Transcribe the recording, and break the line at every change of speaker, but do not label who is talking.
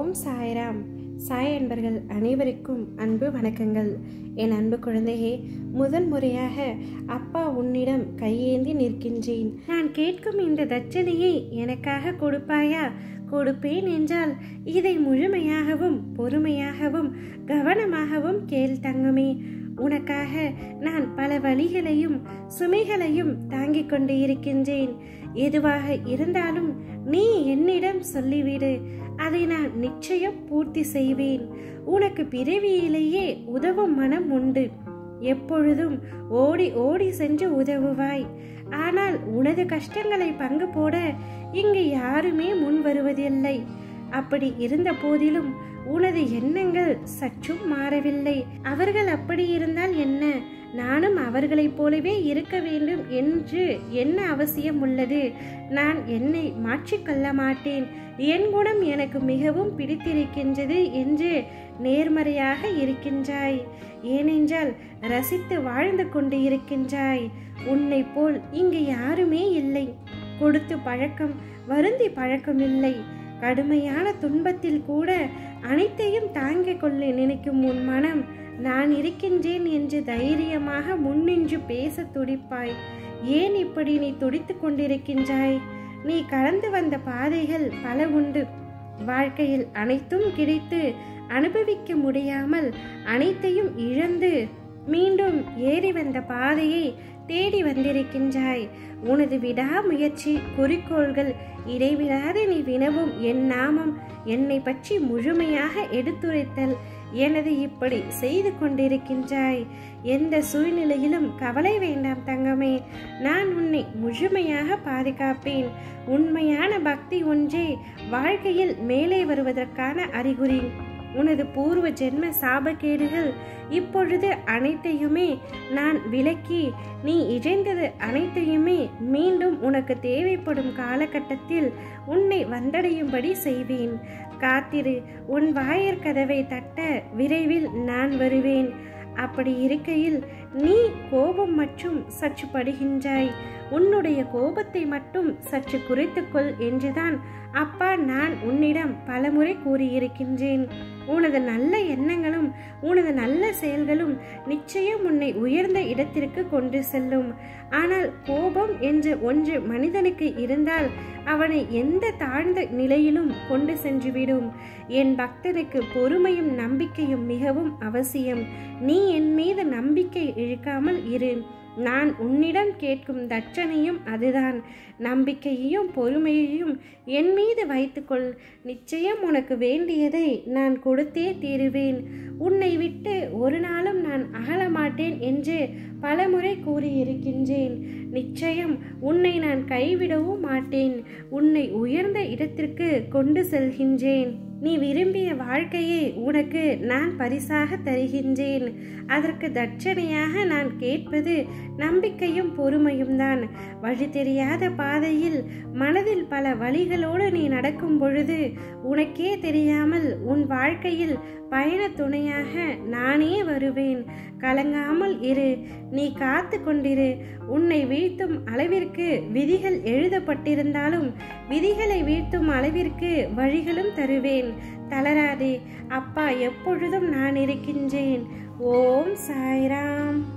ஓம் சாய்ராம் சாய் அன்பர்கள் அனைவருக்கும் அன்பு வணக்கங்கள் என் அன்பு குழந்தையே முதன் முறையாக அப்பா உன்னிடம் கையேந்தி நிற்கின்றேன் நான் கேட்கும் இந்த தட்சணையை எனக்காக கொடுப்பாயா கொடுப்பேன் என்றால் இதை முழுமையாகவும் பொறுமையாகவும் கவனமாகவும் கேள் தங்கமே உனக்காக நான் பல வழிகளையும் சுமைகளையும் தாங்கிக் கொண்டு இருக்கின்றேன் எதுவாக இருந்தாலும் நீ என்னிடம் சொல்லிவிடு அதை நான் நிச்சயம் பூர்த்தி செய்வேன் உனக்கு பிறவியிலேயே உதவும் மனம் உண்டு எப்பொழுதும் ஓடி ஓடி சென்று உதவுவாய் ஆனால் உனது கஷ்டங்களை பங்கு போட இங்கு யாருமே முன் வருவதில்லை அப்படி இருந்த போதிலும் உனது எண்ணங்கள் சற்றும் மாறவில்லை அவர்கள் அப்படி இருந்தால் என்ன நானும் அவர்களைப் போலவே இருக்க வேண்டும் என்று என்ன அவசியம் உள்ளது நான் என்னை மாற்றிக்கொள்ள மாட்டேன் என் குணம் எனக்கு மிகவும் பிடித்திருக்கின்றது என்று நேர்மறையாக இருக்கின்றாய் ஏனென்றால் ரசித்து வாழ்ந்து கொண்டு இருக்கின்றாய் உன்னை போல் இங்கு யாருமே இல்லை கொடுத்து பழக்கம் வருந்தி பழக்கம் இல்லை கடுமையான துன்பத்தில் கூட அனைத்தையும் தாங்கிக் கொள்ள நினைக்கும் உன் மனம் நான் இருக்கின்றேன் என்று தைரியமாக முன்னின்று பேச துடிப்பாய் ஏன் இப்படி நீ துடித்துக் கொண்டிருக்கின்றாய் நீ கடந்து வந்த பாதைகள் பல உண்டு வாழ்க்கையில் அனைத்தும் கிடைத்து அனுபவிக்க முடியாமல் அனைத்தையும் இழந்து மீண்டும் ஏறி வந்த பாதையை தேடி வந்திருக்கின்றாய் உனது விடாமுயற்சி குறிக்கோள்கள் இடைவிடாது நீ வினவும் என் நாமம் என்னை பற்றி முழுமையாக எடுத்துரைத்தல் எனது இப்படி செய்து கொண்டிருக்கின்றாய் எந்த சூழ்நிலையிலும் கவலை வேண்டாம் தங்கமே நான் உன்னை முழுமையாக பாதுகாப்பேன் உண்மையான பக்தி ஒன்றே வாழ்க்கையில் மேலே வருவதற்கான அறிகுறி உனது பூர்வ ஜென்ம சாபக்கேடுகள் இப்பொழுது அனைத்தையுமே நான் விலக்கி நீ இழந்தது அனைத்தையுமே மீண்டும் உனக்கு தேவைப்படும் காலகட்டத்தில் உன்னை வந்தடையும்படி செய்வேன் காத்திரு உன் வாயர் கதவை தட்ட விரைவில் நான் வருவேன் அப்படி இருக்கையில் நீ கோபம் மற்றும் சற்று படுகின்றாய் உன்னுடைய கோபத்தை மட்டும் சற்று குறைத்துக்கொள் என்றுதான் அப்பா நான் உன்னிடம் பலமுறை கூறியிருக்கின்றேன் உனது நல்ல எண்ணங்களும் உனது நல்ல செயல்களும் நிச்சயம் உன்னை உயர்ந்த இடத்திற்கு கொண்டு செல்லும் ஆனால் கோபம் என்று ஒன்று மனிதனுக்கு இருந்தால் அவனை எந்த தாழ்ந்த நிலையிலும் கொண்டு சென்றுவிடும் என் பக்தனுக்கு பொறுமையும் நம்பிக்கையும் மிகவும் அவசியம் நீ என் மீது நம்பிக்கை இழுக்காமல் இரு நான் உன்னிடம் கேட்கும் தட்சணையும் அதுதான் நம்பிக்கையையும் பொறுமையையும் என் மீது வைத்துக்கொள் நிச்சயம் உனக்கு வேண்டியதை நான் கொடுத்தே தீருவேன் உன்னை விட்டு ஒரு நாளும் நான் அகல மாட்டேன் என்று பலமுறை கூறியிருக்கின்றேன் நிச்சயம் உன்னை நான் கைவிடவும் மாட்டேன் உன்னை உயர்ந்த இடத்திற்கு கொண்டு செல்கின்றேன் நீ விரும்பிய வாழ்க்கையை உனக்கு நான் பரிசாக தருகின்றேன் அதற்கு தட்சணையாக நான் கேட்பது நம்பிக்கையும் பொறுமையும் தான் வழி தெரியாத பாதையில் மனதில் பல வழிகளோடு நீ நடக்கும் பொழுது உனக்கே தெரியாமல் உன் வாழ்க்கையில் பயண துணையாக நானே வருவேன் கலங்காமல் இரு நீ காத்து கொண்டிரு உன்னை வீழ்த்தும் அளவிற்கு விதிகள் எழுதப்பட்டிருந்தாலும் விதிகளை வீழ்த்தும் அளவிற்கு வழிகளும் தருவேன் தளராதே அப்பா எப்பொழுதும் நான் இருக்கின்றேன் ஓம் சாய்ராம்